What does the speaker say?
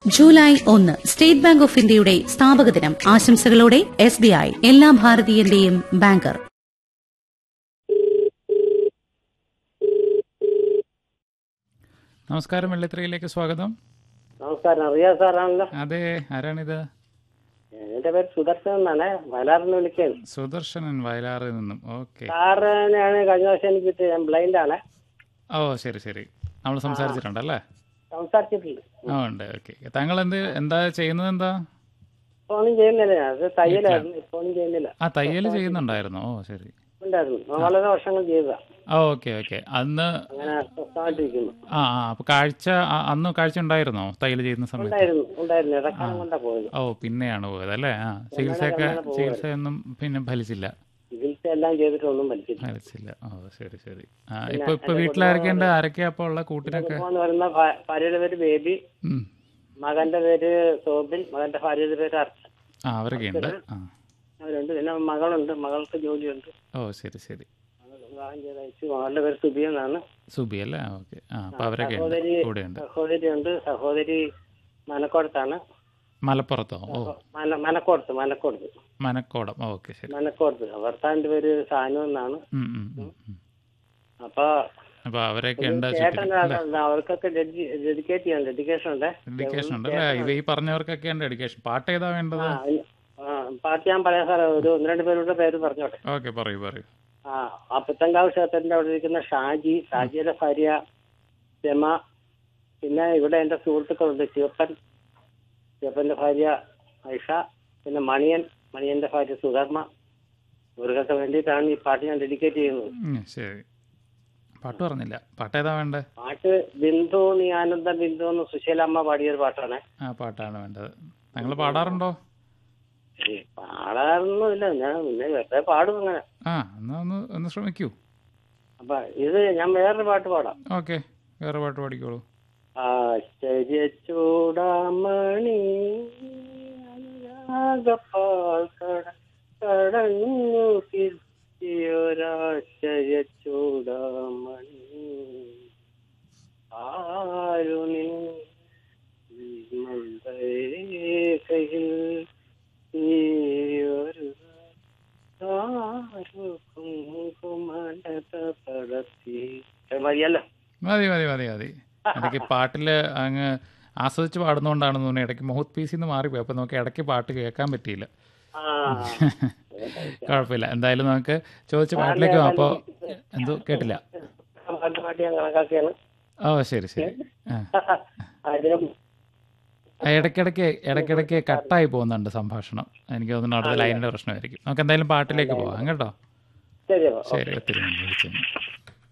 July ഒന്ന് state bank of ഇന്ത്യയുടെ സ്ഥാപക ദിനം ആശംസകളോടെ എസ് ബി ഐ എല്ലാ ഭാരതീയന്റെയും ബാങ്കർ നമസ്കാരം വെള്ളിത്തിരയിലേക്ക് സ്വാഗതം നമസ്കാരം റിയാസ് സാറാണല്ലോ അതെ ആരാണിത് എന്റെ പേര് സുദർശൻ എന്നാണ് വയലാറിന് വിളിക്കുന്നത് സുദർശനൻ വയലാറിൽ നിന്നും ഓക്കെ സാറിനെയാണ് കഴിഞ്ഞ വർഷം എനിക്ക് കിട്ടിയത് ഞാൻ ബ്ലൈൻഡ് ആണ് ഓ ശരി ശരി നമ്മൾ സംസാരിച്ചിട്ടുണ്ടല്ലേ സംസാരിച്ചിട്ടില്ല ആ ഉണ്ട് ഓക്കെ താങ്കൾ എന്ത് എന്താ ചെയ്യുന്നത് എന്താ ഇപ്പൊ ഒന്നും ചെയ്യുന്നില്ല ഞാൻ അത് തയ്യലായിരുന്നു ഇപ്പൊ ഒന്നും ചെയ്യുന്നില്ല ആ തയ്യൽ ചെയ്യുന്നുണ്ടായിരുന്നു ഓ ശരി ഉണ്ടായിരുന്നു ഞാൻ വളരെ വർഷങ്ങൾ ചെയ്തതാ ആ ഓക്കെ ഓക്കെ അന്ന് അങ്ങനെ സ്വസ്ഥമായിട്ടിരിക്കുന്നു ആ ആ അപ്പൊ കാഴ്ച ആ, അന്ന് കാഴ്ച ഉണ്ടായിരുന്നോ തയ്യൽ ചെയ്യുന്ന സമയത്ത് ഉണ്ടായിരുന്നു ഉണ്ടായിരുന്നു ഇടക്കാലം കൊണ്ടാ പോയത് ഓ പിന്നെയാണ് പോയത് അല്ലേ ആ ചികിത്സയൊക്കെ ചികിത്സയൊന്നും പിന്നെ ഫലിച്ചില്ല ചികിത്സ എല്ലാം ചെയ്തിട്ടൊന്നും വലിച്ചില്ല ഫലിച്ചില്ല ഓ ശരി ശരി ആ ഇപ്പൊ ഇപ്പൊ വീട്ടിലാരൊക്കെ ഉണ്ട് ആരൊക്കെയാ അപ്പൊ ഉള്ള കൂട്ടിനൊക്കെ എന്ന് പറയുന്ന ഭ- ഭാര്യയുടെ പേര് ബേബി ഉം. മകന്റെ പേര് സോബിൻ മകന്റെ ഭാര്യയുടെ പേര് അർച്ചൻ ആ അവരൊക്കെ ഉണ്ട് ആ അവരുണ്ട് പിന്നെ മകളുണ്ട് മകൾക്ക് ജോലിയുണ്ട് ഓ ശരി ശരി മകൾ വിവാഹം ചെയ്ത് അയച്ചു മകളുടെ പേര് സുബി എന്നാണ് സുബി അല്ലേ ഓക്കെ ആ അപ്പൊ അവരൊക്കെ ഉണ്ട് സഹോദരി കൂടെ ഉണ്ട് സഹോദരി ഉണ്ട് സഹോദരി മനക്കോടത്താണ് മലപ്പുറത്തോ ഓ മന മനക്കോടത്ത് മനക്കോടത്ത് മനക്കോടം ഓക്കെ ശരി മനക്കോടത്ത് ഭർത്താവിന്റെ പേര് സാനു എന്നാണ് ഉം, ഉം, ഉം, ഉം. അപ്പൊ അപ്പൊ അവരൊക്കെ ഉണ്ട് ചേട്ടൻ അവർക്കൊക്കെ ഡെഡിക്കേറ്റ് ചെയ്യാൻ ഡെഡിക്കേഷൻ ഉണ്ട് ഡെഡിക്കേഷൻ ഉണ്ട് അല്ലേ ഇത് ഈ പറഞ്ഞവർക്കൊക്കെ ഉണ്ട് ഡെഡിക്കേഷൻ പാട്ട് ഏതാ വേണ്ടത് ആ, ആ, പാട്ട് ഞാൻ പറയാം സാറേ ഒരു ഒന്ന് രണ്ട് പേരുടെ പേര് പറഞ്ഞോട്ടെ ഓക്കെ പറയൂ പറയൂ ആ ആ പുത്തങ്കാവ് ക്ഷേത്രത്തിന്റെ അവിടെ ഇരിക്കുന്ന ഷാജി ഷാജിയുടെ ഭാര്യ രമ പിന്നെ ഇവിടെ എന്റെ സുഹൃത്തുക്കളുണ്ട് ശിവപ്പൻ ശിവപ്പന്റെ ഭാര്യ ഐഷ പിന്നെ മണിയൻ മണിയന്റെ ഭാര്യ സുധർമ്മ ഇവർക്കൊക്കെ വേണ്ടിയിട്ടാണ് ഈ പാട്ട് ഞാൻ ഡെഡിക്കേറ്റ് ചെയ്യുന്നത് ഉം, ശരി പാട്ട് പറഞ്ഞില്ല പാട്ട് ഏതാ വേണ്ടേ പാട്ട് ബിന്ദു നീ ആനന്ദ ബിന്ദു എന്ന് സുശീലമ്മ പാടിയൊരു പാട്ടാണ് ആ പാട്ടാണ് വേണ്ടത് നിങ്ങൾ പാടാറുണ്ടോ ഈ പാടാറൊന്നുമില്ല ഞാൻ പിന്നെ വെറുതെ പാടും അങ്ങനെ ആ എന്നാ ഒന്ന് ഒന്ന് ശ്രമിക്കൂ അപ്പൊ ഇത് ഞാൻ വേറൊരു പാട്ട് പാടാം ഓക്കെ വേറെ പാട്ട് പാടിക്കോളൂ ആശ്ചര്യച്ചൂടാമണി അനുരാഗപ്പാൽ കട കടഞ്ഞു കിട്ടിയൊരാശ്ചര്യച്ചൂടാമണി ആരുണി കയ്യിൽ ഈയൊരു ആരു കുങ്കുമലത പടത്തി മതിയല്ലോ മതി മതി മതി മതി ഇടയ്ക്ക് പാട്ടില് അങ്ങ് ആസ്വദിച്ച് പാടുന്നതുകൊണ്ടാണ് തോന്നുന്നു ഇടയ്ക്ക് മൗത്ത് പീസിൽ നിന്ന് മാറിപ്പോയി അപ്പൊ നമുക്ക് ഇടയ്ക്ക് പാട്ട് കേൾക്കാൻ പറ്റിയില്ല ആ കുഴപ്പമില്ല എന്തായാലും നമുക്ക് ചോദിച്ച പാട്ടിലേക്ക് പോകാം അപ്പോൾ എന്തോ കേട്ടില്ല പാട്ട് പാട്ട് ഞാൻ കണക്കാക്കിയാണ് ഓ ശരി ശരി ആ അതിനും ആ, ഇടയ്ക്കിടയ്ക്ക് ഇടയ്ക്കിടയ്ക്ക് കട്ടായി പോകുന്നുണ്ട് സംഭാഷണം എനിക്ക് തോന്നുന്നു അടുത്ത ലൈനിന്റെ പ്രശ്നമായിരിക്കും നമുക്ക് എന്തായാലും പാട്ടിലേക്ക് പോകാം കേട്ടോ ശരി അപ്പൊ ശരി ഒത്തിരി നന്ദി വിളിച്ചതിന്